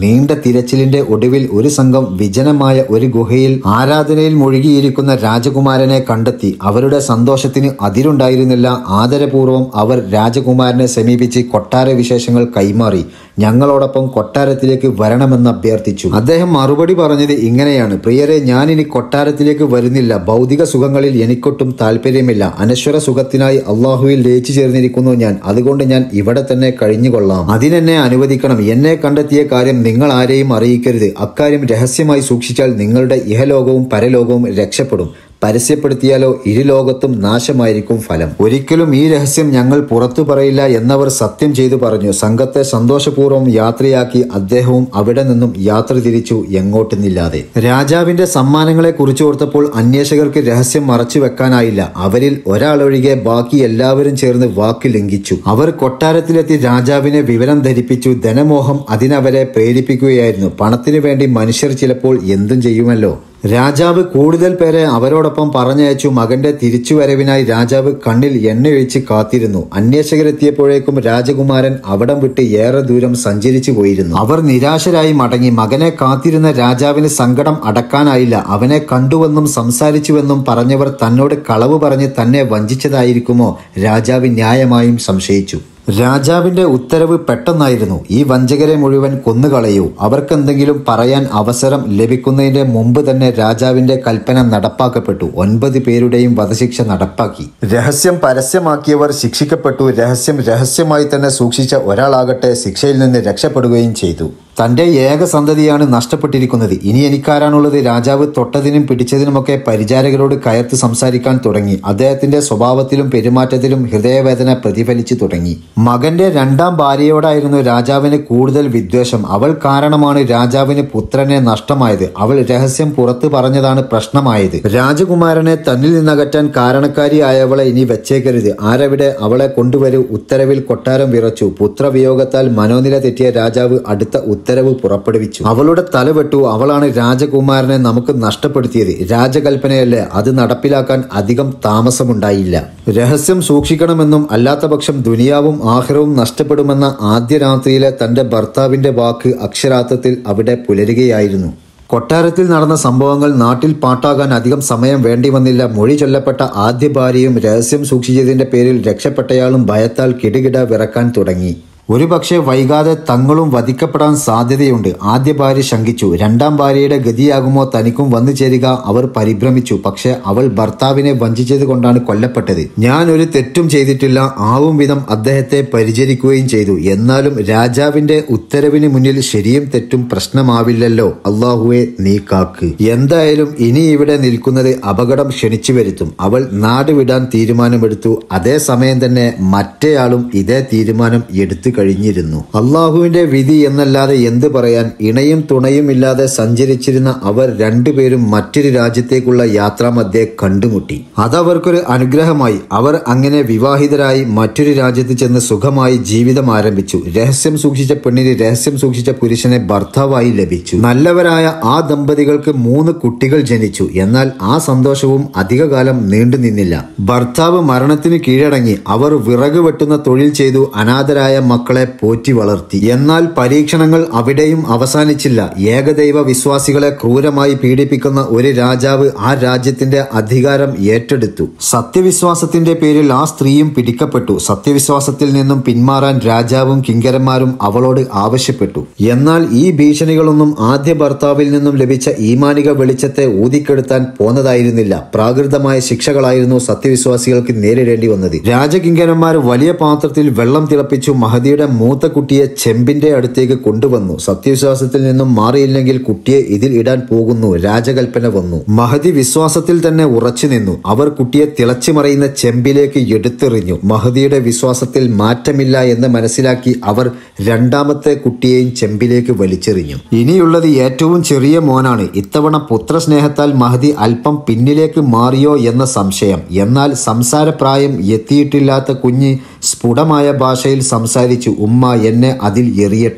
നീണ്ട തിരച്ചിലിന്റെ ഒടുവിൽ ഒരു സംഘം വിജനമായ ഒരു ഗുഹയിൽ ആരാധനയിൽ മുഴുകിയിരിക്കുന്ന രാജകുമാരനെ കണ്ടെത്തി അവരുടെ സന്തോഷത്തിന് അതിരുണ്ടായിരുന്നില്ല ആദരപൂർവ്വം അവർ രാജകുമാരനെ സമീപിച്ച് കൊട്ടാര വിശേഷങ്ങൾ കൈമാറി ഞങ്ങളോടൊപ്പം കൊട്ടാരത്തിലേക്ക് വരണമെന്ന് അഭ്യർത്ഥിച്ചു അദ്ദേഹം മറുപടി പറഞ്ഞത് ഇങ്ങനെയാണ് പ്രിയരെ ഞാൻ ഇനി കൊട്ടാരത്തിലേക്ക് വരുന്നില്ല ഭൗതിക സുഖങ്ങളിൽ എനിക്കൊട്ടും താല്പര്യമില്ല അനശ്വര സുഖത്തിനായി അള്ളാഹുവിൽ ലയിച്ചു ചേർന്നിരിക്കുന്നു ഞാൻ അതുകൊണ്ട് ഞാൻ ഇവിടെ തന്നെ കഴിഞ്ഞുകൊള്ളാം അതിനെന്നെ അനുവദിക്കണം എന്നെ കണ്ടെത്തിയ കാര്യം നിങ്ങൾ ആരെയും അറിയിക്കരുത് അക്കാര്യം രഹസ്യമായി സൂക്ഷിച്ചാൽ നിങ്ങളുടെ ഇഹലോകവും പരലോകവും രക്ഷപ്പെടും പരസ്യപ്പെടുത്തിയാലോ ഇരുലോകത്തും നാശമായിരിക്കും ഫലം ഒരിക്കലും ഈ രഹസ്യം ഞങ്ങൾ പുറത്തു പറയില്ല എന്നവർ സത്യം ചെയ്തു പറഞ്ഞു സംഘത്തെ സന്തോഷപൂർവ്വം യാത്രയാക്കി അദ്ദേഹവും അവിടെ നിന്നും യാത്ര തിരിച്ചു എങ്ങോട്ടെന്നില്ലാതെ രാജാവിന്റെ സമ്മാനങ്ങളെ കുറിച്ചോർത്തപ്പോൾ അന്വേഷകർക്ക് രഹസ്യം മറച്ചു വെക്കാനായില്ല അവരിൽ ഒരാളൊഴികെ ബാക്കി എല്ലാവരും ചേർന്ന് വാക്ക് ലംഘിച്ചു അവർ കൊട്ടാരത്തിലെത്തി രാജാവിനെ വിവരം ധരിപ്പിച്ചു ധനമോഹം അതിനവരെ പ്രേരിപ്പിക്കുകയായിരുന്നു പണത്തിനു വേണ്ടി മനുഷ്യർ ചിലപ്പോൾ എന്തും ചെയ്യുമല്ലോ രാജാവ് കൂടുതൽ പേരെ അവരോടൊപ്പം പറഞ്ഞയച്ചു മകന്റെ തിരിച്ചുവരവിനായി രാജാവ് കണ്ണിൽ എണ്ണയൊഴിച്ച് കാത്തിരുന്നു അന്വേഷകരെത്തിയപ്പോഴേക്കും രാജകുമാരൻ അവിടം വിട്ട് ഏറെ ദൂരം സഞ്ചരിച്ചു പോയിരുന്നു അവർ നിരാശരായി മടങ്ങി മകനെ കാത്തിരുന്ന രാജാവിന് സങ്കടം അടക്കാനായില്ല അവനെ കണ്ടുവെന്നും സംസാരിച്ചുവെന്നും പറഞ്ഞവർ തന്നോട് കളവ് പറഞ്ഞ് തന്നെ വഞ്ചിച്ചതായിരിക്കുമോ രാജാവ് ന്യായമായും സംശയിച്ചു രാജാവിന്റെ ഉത്തരവ് പെട്ടെന്നായിരുന്നു ഈ വഞ്ചകരെ മുഴുവൻ കൊന്നുകളയൂ അവർക്കെന്തെങ്കിലും പറയാൻ അവസരം ലഭിക്കുന്നതിന്റെ മുമ്പ് തന്നെ രാജാവിന്റെ കൽപ്പന നടപ്പാക്കപ്പെട്ടു ഒൻപത് പേരുടെയും വധശിക്ഷ നടപ്പാക്കി രഹസ്യം പരസ്യമാക്കിയവർ ശിക്ഷിക്കപ്പെട്ടു രഹസ്യം രഹസ്യമായി തന്നെ സൂക്ഷിച്ച ഒരാളാകട്ടെ ശിക്ഷയിൽ നിന്ന് രക്ഷപ്പെടുകയും ചെയ്തു തന്റെ ഏക സന്തതിയാണ് നഷ്ടപ്പെട്ടിരിക്കുന്നത് ഇനി എനിക്കാരാണുള്ളത് രാജാവ് തൊട്ടതിനും പിടിച്ചതിനുമൊക്കെ പരിചാരകരോട് കയർത്ത് സംസാരിക്കാൻ തുടങ്ങി അദ്ദേഹത്തിന്റെ സ്വഭാവത്തിലും പെരുമാറ്റത്തിലും ഹൃദയവേദന പ്രതിഫലിച്ചു തുടങ്ങി മകന്റെ രണ്ടാം ഭാര്യയോടായിരുന്നു രാജാവിന് കൂടുതൽ വിദ്വേഷം അവൾ കാരണമാണ് രാജാവിന് പുത്രനെ നഷ്ടമായത് അവൾ രഹസ്യം പുറത്തു പറഞ്ഞതാണ് പ്രശ്നമായത് രാജകുമാരനെ തന്നിൽ നിന്നകറ്റാൻ കാരണക്കാരിയായവളെ ഇനി വെച്ചേക്കരുത് ആരവിടെ അവളെ കൊണ്ടുവരൂ ഉത്തരവിൽ കൊട്ടാരം വിറച്ചു പുത്രവിയോഗത്താൽ മനോനില തെറ്റിയ രാജാവ് അടുത്ത ഉത്തരവ് പുറപ്പെടുവിച്ചു അവളുടെ തല വെട്ടു അവളാണ് രാജകുമാരനെ നമുക്ക് നഷ്ടപ്പെടുത്തിയത് രാജകൽപ്പനയല്ലേ അത് നടപ്പിലാക്കാൻ അധികം താമസമുണ്ടായില്ല രഹസ്യം സൂക്ഷിക്കണമെന്നും അല്ലാത്തപക്ഷം ദുനിയാവും ആഹ്റവും നഷ്ടപ്പെടുമെന്ന ആദ്യ രാത്രിയിലെ തന്റെ ഭർത്താവിന്റെ വാക്ക് അക്ഷരാർത്ഥത്തിൽ അവിടെ പുലരുകയായിരുന്നു കൊട്ടാരത്തിൽ നടന്ന സംഭവങ്ങൾ നാട്ടിൽ പാട്ടാകാൻ അധികം സമയം വേണ്ടി വന്നില്ല മൊഴി ചൊല്ലപ്പെട്ട ആദ്യ ഭാര്യയും രഹസ്യം സൂക്ഷിച്ചതിന്റെ പേരിൽ രക്ഷപ്പെട്ടയാളും ഭയത്താൽ കിടുകിട വിറക്കാൻ തുടങ്ങി ഒരുപക്ഷെ വൈകാതെ തങ്ങളും വധിക്കപ്പെടാൻ സാധ്യതയുണ്ട് ആദ്യ ഭാര്യ ശങ്കിച്ചു രണ്ടാം ഭാര്യയുടെ ഗതിയാകുമോ തനിക്കും വന്നു ചേരുക അവർ പരിഭ്രമിച്ചു പക്ഷെ അവൾ ഭർത്താവിനെ വഞ്ചിച്ചത് കൊണ്ടാണ് കൊല്ലപ്പെട്ടത് ഞാൻ ഒരു തെറ്റും ചെയ്തിട്ടില്ല ആവും വിധം അദ്ദേഹത്തെ പരിചരിക്കുകയും ചെയ്തു എന്നാലും രാജാവിന്റെ ഉത്തരവിന് മുന്നിൽ ശരിയും തെറ്റും പ്രശ്നമാവില്ലല്ലോ അള്ളാഹുവെ നീ കാക്ക് എന്തായാലും ഇനി ഇവിടെ നിൽക്കുന്നത് അപകടം ക്ഷണിച്ചു വരുത്തും അവൾ നാട് വിടാൻ തീരുമാനമെടുത്തു അതേസമയം തന്നെ മറ്റേയാളും ഇതേ തീരുമാനം എടുത്തു കഴിഞ്ഞിരുന്നു അള്ളാഹുവിന്റെ വിധി എന്നല്ലാതെ എന്ത് പറയാൻ ഇണയും തുണയും ഇല്ലാതെ സഞ്ചരിച്ചിരുന്ന അവർ രണ്ടുപേരും മറ്റൊരു രാജ്യത്തേക്കുള്ള യാത്രാമധ്യേ കണ്ടുമുട്ടി അതവർക്കൊരു അനുഗ്രഹമായി അവർ അങ്ങനെ വിവാഹിതരായി മറ്റൊരു രാജ്യത്ത് ചെന്ന് സുഖമായി ജീവിതം ആരംഭിച്ചു രഹസ്യം സൂക്ഷിച്ച പെണ്ണിന് രഹസ്യം സൂക്ഷിച്ച പുരുഷനെ ഭർത്താവായി ലഭിച്ചു നല്ലവരായ ആ ദമ്പതികൾക്ക് മൂന്ന് കുട്ടികൾ ജനിച്ചു എന്നാൽ ആ സന്തോഷവും അധികകാലം നീണ്ടു നിന്നില്ല ഭർത്താവ് മരണത്തിന് കീഴടങ്ങി അവർ വിറക് വെട്ടുന്ന തൊഴിൽ ചെയ്തു അനാഥരായ മക്കളെ പോറ്റി വളർത്തി എന്നാൽ പരീക്ഷണങ്ങൾ അവിടെയും അവസാനിച്ചില്ല ഏകദൈവ വിശ്വാസികളെ ക്രൂരമായി പീഡിപ്പിക്കുന്ന ഒരു രാജാവ് ആ രാജ്യത്തിന്റെ അധികാരം ഏറ്റെടുത്തു സത്യവിശ്വാസത്തിന്റെ പേരിൽ ആ സ്ത്രീയും പിടിക്കപ്പെട്ടു സത്യവിശ്വാസത്തിൽ നിന്നും പിന്മാറാൻ രാജാവും കിങ്കരന്മാരും അവളോട് ആവശ്യപ്പെട്ടു എന്നാൽ ഈ ഭീഷണികളൊന്നും ആദ്യ ഭർത്താവിൽ നിന്നും ലഭിച്ച ഈമാനിക വെളിച്ചത്തെ ഊതിക്കെടുത്താൻ പോന്നതായിരുന്നില്ല പ്രാകൃതമായ ശിക്ഷകളായിരുന്നു സത്യവിശ്വാസികൾക്ക് നേരിടേണ്ടി വന്നത് രാജകിങ്കരന്മാർ വലിയ പാത്രത്തിൽ വെള്ളം തിളപ്പിച്ചു മഹദിയുടെ മൂത്ത കുട്ടിയെ ചെമ്പിന്റെ അടുത്തേക്ക് കൊണ്ടുവന്നു സത്യവിശ്വാസത്തിൽ നിന്നും മാറിയില്ലെങ്കിൽ കുട്ടിയെ ഇതിൽ ഇടാൻ പോകുന്നു രാജകൽപ്പന വന്നു മഹദി വിശ്വാസത്തിൽ തന്നെ ഉറച്ചു നിന്നു അവർ കുട്ടിയെ തിളച്ചു മറയുന്ന ചെമ്പിലേക്ക് എടുത്തെറിഞ്ഞു മഹദിയുടെ വിശ്വാസത്തിൽ മാറ്റമില്ല എന്ന് മനസ്സിലാക്കി അവർ രണ്ടാമത്തെ കുട്ടിയെയും ചെമ്പിലേക്ക് വലിച്ചെറിഞ്ഞു ഇനിയുള്ളത് ഏറ്റവും ചെറിയ മോനാണ് ഇത്തവണ പുത്രസ്നേഹത്താൽ മഹദി അല്പം പിന്നിലേക്ക് മാറിയോ എന്ന സംശയം എന്നാൽ സംസാരപ്രായം എത്തിയിട്ടില്ലാത്ത കുഞ്ഞ് സ്ഫുടമായ ഭാഷയിൽ സംസാരിച്ചു ഉമ്മ എന്നെ അതിൽ എറിയട്ടെ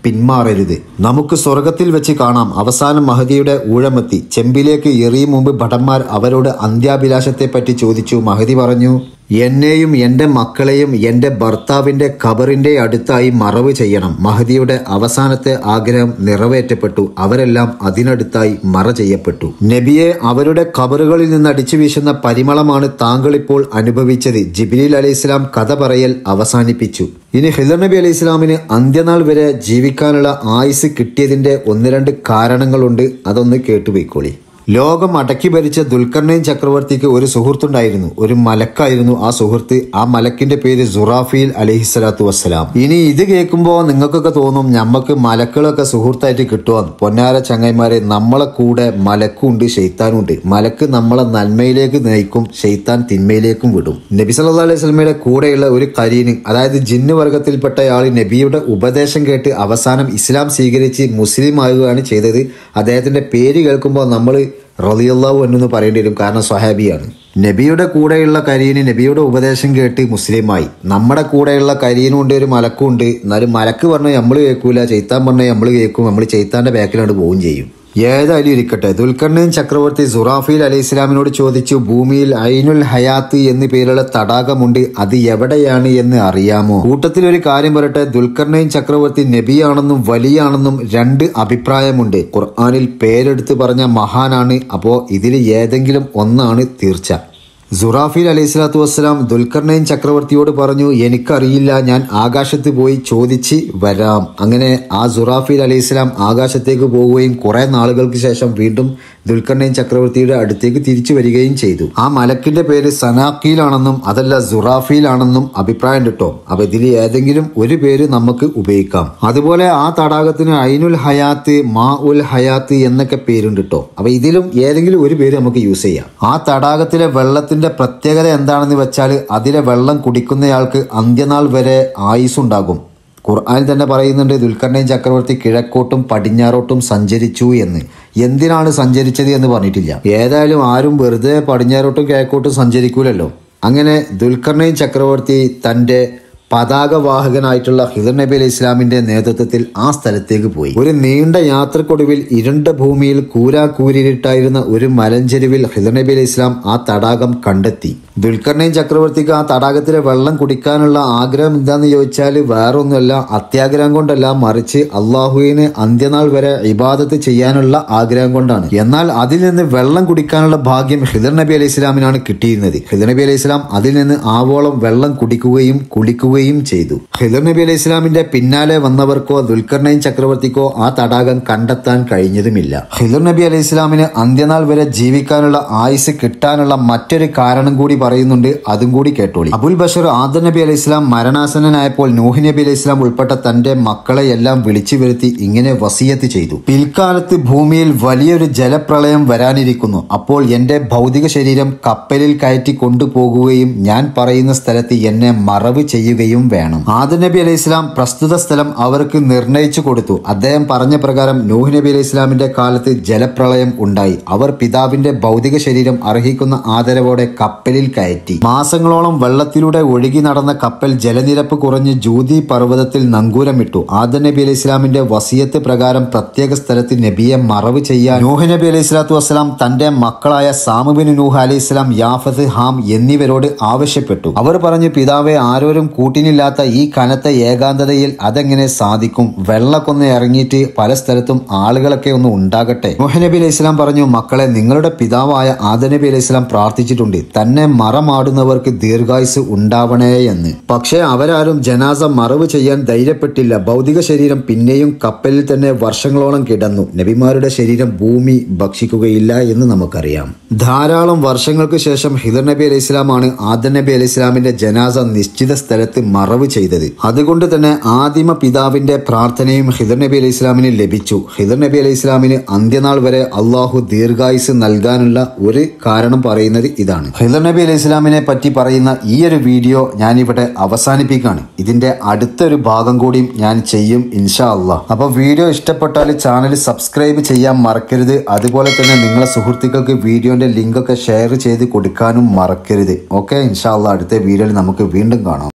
പിന്മാറരുത് നമുക്ക് സ്വർഗത്തിൽ വെച്ച് കാണാം അവസാനം മഹദിയുടെ ഊഴമെത്തി ചെമ്പിലേക്ക് എറിയും മുമ്പ് ഭടന്മാർ അവരോട് അന്ത്യാഭിലാഷത്തെപ്പറ്റി ചോദിച്ചു മഹദി പറഞ്ഞു എന്നെയും എൻ്റെ മക്കളെയും എൻ്റെ ഭർത്താവിൻ്റെ ഖബറിൻ്റെ അടുത്തായി മറവ് ചെയ്യണം മഹദിയുടെ അവസാനത്തെ ആഗ്രഹം നിറവേറ്റപ്പെട്ടു അവരെല്ലാം അതിനടുത്തായി മറ ചെയ്യപ്പെട്ടു നബിയെ അവരുടെ ഖബറുകളിൽ നിന്ന് അടിച്ചു വീശുന്ന പരിമളമാണ് താങ്കൾ ഇപ്പോൾ അനുഭവിച്ചത് ജിബിലിൽ അലൈഹി ഇസ്ലാം കഥ പറയൽ അവസാനിപ്പിച്ചു ഇനി ഹിദർ നബി അലൈഹി ഇസ്ലാമിന് അന്ത്യനാൾ വരെ ജീവിക്കാനുള്ള ആയുസ് കിട്ടിയതിൻ്റെ ഒന്ന് രണ്ട് കാരണങ്ങളുണ്ട് അതൊന്ന് കേട്ടുപോയിക്കോളി ലോകം അടക്കി ഭരിച്ച ദുൽഖർണൈൻ ചക്രവർത്തിക്ക് ഒരു സുഹൃത്തുണ്ടായിരുന്നു ഒരു മലക്കായിരുന്നു ആ സുഹൃത്ത് ആ മലക്കിന്റെ പേര് സുറാഫീൽ അലഹിസ്വലാത്തു വസ്സലാം ഇനി ഇത് കേൾക്കുമ്പോൾ നിങ്ങൾക്കൊക്കെ തോന്നും ഞമ്മക്ക് മലക്കുകളൊക്കെ സുഹൃത്തായിട്ട് കിട്ടുമോ പൊന്നാര ചങ്ങായിമാരെ നമ്മളെ കൂടെ മലക്കുണ്ട് ഷെയ്ത്താനുണ്ട് മലക്ക് നമ്മളെ നന്മയിലേക്ക് നയിക്കും ഷെയ്ത്താൻ തിന്മയിലേക്കും വിടും നബി സല്ലാ അലൈഹി സ്വലമയുടെ കൂടെയുള്ള ഒരു കരീന് അതായത് ജിന്ന് വർഗത്തിൽപ്പെട്ടയാൾ നബിയുടെ ഉപദേശം കേട്ട് അവസാനം ഇസ്ലാം സ്വീകരിച്ച് മുസ്ലിം ആകുകയാണ് ചെയ്തത് അദ്ദേഹത്തിന്റെ പേര് കേൾക്കുമ്പോൾ നമ്മൾ റലിയല്ലാവു എന്ന് പറയേണ്ടി വരും കാരണം സ്വഹാബിയാണ് നബിയുടെ കൂടെയുള്ള കരീന് നബിയുടെ ഉപദേശം കേട്ട് മുസ്ലിമായി നമ്മുടെ കൂടെയുള്ള കരീനും ഉണ്ട് ഒരു മലക്കും ഉണ്ട് എന്നാലും മലക്ക് പറഞ്ഞാൽ നമ്മൾ കേൾക്കൂല ചെയ്ത്താൻ പറഞ്ഞാൽ നമ്മൾ കേൾക്കും നമ്മൾ ചെയ്ത്താന്റെ ബാക്കിലോട്ട് പോവുകയും ചെയ്യും ഏതായാലും ഇരിക്കട്ടെ ദുൽഖർണൈൻ ചക്രവർത്തി സുറാഫീൽ അലൈഹി ഇസ്ലാമിനോട് ചോദിച്ചു ഭൂമിയിൽ ഐനുൽ ഹയാത്ത് എന്ന് പേരുള്ള തടാകമുണ്ട് അത് എവിടെയാണ് എന്ന് അറിയാമോ കൂട്ടത്തിൽ ഒരു കാര്യം പറയട്ടെ ദുൽഖർണൈൻ ചക്രവർത്തി നബിയാണെന്നും വലിയാണെന്നും രണ്ട് അഭിപ്രായമുണ്ട് ഖുർആാനിൽ പേരെടുത്ത് പറഞ്ഞ മഹാനാണ് അപ്പോ ഇതിൽ ഏതെങ്കിലും ഒന്നാണ് തീർച്ച സുറാഫീൽ അലൈഹി സ്വലാത്തു വസ്സലാം ദുൽഖർണൈൻ ചക്രവർത്തിയോട് പറഞ്ഞു എനിക്കറിയില്ല ഞാൻ ആകാശത്ത് പോയി ചോദിച്ച് വരാം അങ്ങനെ ആ സുറാഫീൽ അലൈഹി സ്വലാം ആകാശത്തേക്ക് പോവുകയും കുറെ നാളുകൾക്ക് ശേഷം വീണ്ടും ദുൽഖർണൈൻ ചക്രവർത്തിയുടെ അടുത്തേക്ക് തിരിച്ചു വരികയും ചെയ്തു ആ മലക്കിന്റെ പേര് സനാഖീലാണെന്നും അതല്ല സുറാഫീലാണെന്നും അഭിപ്രായം കിട്ടോ അപ്പൊ ഇതിൽ ഏതെങ്കിലും ഒരു പേര് നമുക്ക് ഉപയോഗിക്കാം അതുപോലെ ആ തടാകത്തിന് ഐനുൽ ഹയാത്ത് മാ ഉൽ ഹയാത്ത് എന്നൊക്കെ പേരുണ്ട് കേട്ടോ അപ്പൊ ഇതിലും ഏതെങ്കിലും ഒരു പേര് നമുക്ക് യൂസ് ചെയ്യാം ആ തടാകത്തിലെ വെള്ളത്തിന്റെ പ്രത്യേകത എന്താണെന്ന് വെച്ചാൽ അതിലെ വെള്ളം കുടിക്കുന്നയാൾക്ക് അന്ത്യനാൾ വരെ ആയുസ്സുണ്ടാകും ഖുർആാനിൽ തന്നെ പറയുന്നുണ്ട് ദുൽഖർണൈൻ ചക്രവർത്തി കിഴക്കോട്ടും പടിഞ്ഞാറോട്ടും സഞ്ചരിച്ചു എന്ന് എന്തിനാണ് സഞ്ചരിച്ചത് എന്ന് പറഞ്ഞിട്ടില്ല ഏതായാലും ആരും വെറുതെ പടിഞ്ഞാറോട്ടും കിഴക്കോട്ടും സഞ്ചരിക്കൂലല്ലോ അങ്ങനെ ദുൽഖർണൈൻ ചക്രവർത്തി തൻ്റെ പതാകവാഹകനായിട്ടുള്ള ഹിദർ നബി അലൈഹി ഇസ്ലാമിന്റെ നേതൃത്വത്തിൽ ആ സ്ഥലത്തേക്ക് പോയി ഒരു നീണ്ട യാത്രക്കൊടുവിൽ ഇരുണ്ട ഭൂമിയിൽ കൂരാക്കൂരിട്ടായിരുന്ന ഒരു മലഞ്ചെരുവിൽ ഹിദർ നബി അലൈഹി ഇസ്ലാം ആ തടാകം കണ്ടെത്തി ദുൽഖർണൈൻ ചക്രവർത്തിക്ക് ആ തടാകത്തിലെ വെള്ളം കുടിക്കാനുള്ള ആഗ്രഹം എന്താന്ന് ചോദിച്ചാൽ വേറൊന്നുമല്ല അത്യാഗ്രഹം കൊണ്ടല്ല മറിച്ച് അള്ളാഹുവിന് അന്ത്യനാൾ വരെ ഇബാദത്ത് ചെയ്യാനുള്ള ആഗ്രഹം കൊണ്ടാണ് എന്നാൽ അതിൽ നിന്ന് വെള്ളം കുടിക്കാനുള്ള ഭാഗ്യം ഹിദർ നബി അലൈഹി ഇസ്ലാമിനാണ് കിട്ടിയിരുന്നത് ഹിദർ നബി അലൈഹി ഇസ്ലാം അതിൽ നിന്ന് ആവോളം വെള്ളം കുടിക്കുകയും കുളിക്കുകയും ചെയ്തു ഹിദർ നബി അലൈഹി ഇസ്ലാമിന്റെ പിന്നാലെ വന്നവർക്കോ ദുൽഖർണൈൻ ചക്രവർത്തിക്കോ ആ തടാകം കണ്ടെത്താൻ കഴിഞ്ഞതുമില്ല ഹിദർ നബി അലൈഹി ഇസ്ലാമിന് അന്ത്യനാൾ വരെ ജീവിക്കാനുള്ള ആയുസ് കിട്ടാനുള്ള മറ്റൊരു കാരണം കൂടി പറയുന്നുണ്ട് അതും കൂടി കേട്ടോളി അബുൽ ബഷർ ആദർ നബി അലൈഹി ഇസ്ലാം മരണാസനായപ്പോൾ നൂഹ് നബി അലൈഹി ഇസ്ലാം ഉൾപ്പെട്ട തന്റെ മക്കളെ എല്ലാം വിളിച്ചു വരുത്തി ഇങ്ങനെ വസീയത്ത് ചെയ്തു പിൽക്കാലത്ത് ഭൂമിയിൽ വലിയൊരു ജലപ്രളയം വരാനിരിക്കുന്നു അപ്പോൾ എന്റെ ഭൗതിക ശരീരം കപ്പലിൽ കയറ്റി കൊണ്ടുപോകുകയും ഞാൻ പറയുന്ന സ്ഥലത്ത് എന്നെ മറവ് ചെയ്യുകയും വേണം ആദർ നബി അലൈഹി ഇസ്ലാം പ്രസ്തുത സ്ഥലം അവർക്ക് നിർണയിച്ചു കൊടുത്തു അദ്ദേഹം പറഞ്ഞ പ്രകാരം നൂഹ് നബി അലൈഹി ഇസ്ലാമിന്റെ കാലത്ത് ജലപ്രളയം ഉണ്ടായി അവർ പിതാവിന്റെ ഭൗതിക ശരീരം അർഹിക്കുന്ന ആദരവോടെ കപ്പലിൽ കയറ്റി മാസങ്ങളോളം വെള്ളത്തിലൂടെ ഒഴുകി നടന്ന കപ്പൽ ജലനിരപ്പ് കുറഞ്ഞ് ജൂതി പർവ്വതത്തിൽ നങ്കൂരമിട്ടു ആദർ നബി അലൈഹി ഇസ്ലാമിന്റെ വസിയത്ത് പ്രകാരം പ്രത്യേക സ്ഥലത്ത് നബിയെ മറവ് ചെയ്യാൻ നൂഹ് നബി അലൈഹി സ്വലാത്തു വസ്സലാം തന്റെ മക്കളായ സാമുബിൻ നൂഹ് അലൈഹി ഇസ്ലാം യാഫത്ത് ഹാം എന്നിവരോട് ആവശ്യപ്പെട്ടു അവർ പറഞ്ഞു പിതാവെ ആരോരും കൂട്ടിനില്ലാത്ത ഈ കനത്ത ഏകാന്തതയിൽ അതെങ്ങനെ സാധിക്കും വെള്ളക്കൊന്ന് ഇറങ്ങിയിട്ട് പല സ്ഥലത്തും ആളുകളൊക്കെ ഒന്ന് ഉണ്ടാകട്ടെ നൂഹ് നബി അലൈഹി ഇസ്ലാം പറഞ്ഞു മക്കളെ നിങ്ങളുടെ പിതാവായ ആദ നബി അലൈഹി ഇസ്ലാം പ്രാർത്ഥിച്ചിട്ടുണ്ട് തന്നെ മറമാടുന്നവർക്ക് ദീർഘായുസ് ഉണ്ടാവണേ എന്ന് പക്ഷേ അവരാരും ജനാസ മറവ് ചെയ്യാൻ ധൈര്യപ്പെട്ടില്ല ഭൗതിക ശരീരം പിന്നെയും കപ്പലിൽ തന്നെ വർഷങ്ങളോളം കിടന്നു നബിമാരുടെ ശരീരം ഭൂമി ഭക്ഷിക്കുകയില്ല എന്ന് നമുക്കറിയാം ധാരാളം വർഷങ്ങൾക്ക് ശേഷം ഹിദർ നബി അലൈഹി ഇസ്ലാമാണ് ആദ നബി അലൈഹി ഇസ്ലാമിന്റെ ജനാസ നിശ്ചിത സ്ഥലത്ത് മറവ് ചെയ്തത് അതുകൊണ്ട് തന്നെ ആദിമ പിതാവിന്റെ പ്രാർത്ഥനയും ഹിദർ നബി അലൈഹി ഇസ്ലാമിന് ലഭിച്ചു ഹിദർ നബി അലൈഹി ഇസ്ലാമിന് അന്ത്യനാൾ വരെ അള്ളാഹു ദീർഘായുസ് നൽകാനുള്ള ഒരു കാരണം പറയുന്നത് ഇതാണ് ഹിദർ നബി അലൈഹി ഇസ്ലാമിനെ പറ്റി പറയുന്ന ഈ ഒരു വീഡിയോ ഞാനിവിടെ അവസാനിപ്പിക്കുകയാണ് ഇതിന്റെ അടുത്തൊരു ഭാഗം കൂടിയും ഞാൻ ചെയ്യും ഇൻഷാ അള്ളാഹ് അപ്പോൾ വീഡിയോ ഇഷ്ടപ്പെട്ടാൽ ചാനൽ സബ്സ്ക്രൈബ് ചെയ്യാൻ മറക്കരുത് അതുപോലെ തന്നെ നിങ്ങളെ സുഹൃത്തുക്കൾക്ക് വീഡിയോന്റെ ലിങ്ക് ഒക്കെ ഷെയർ ചെയ്ത് കൊടുക്കാനും മറക്കരുത് ഓക്കെ ഇൻഷാ അള്ളാഹ് അടുത്ത വീഡിയോയിൽ നമുക്ക് വീണ്ടും കാണാം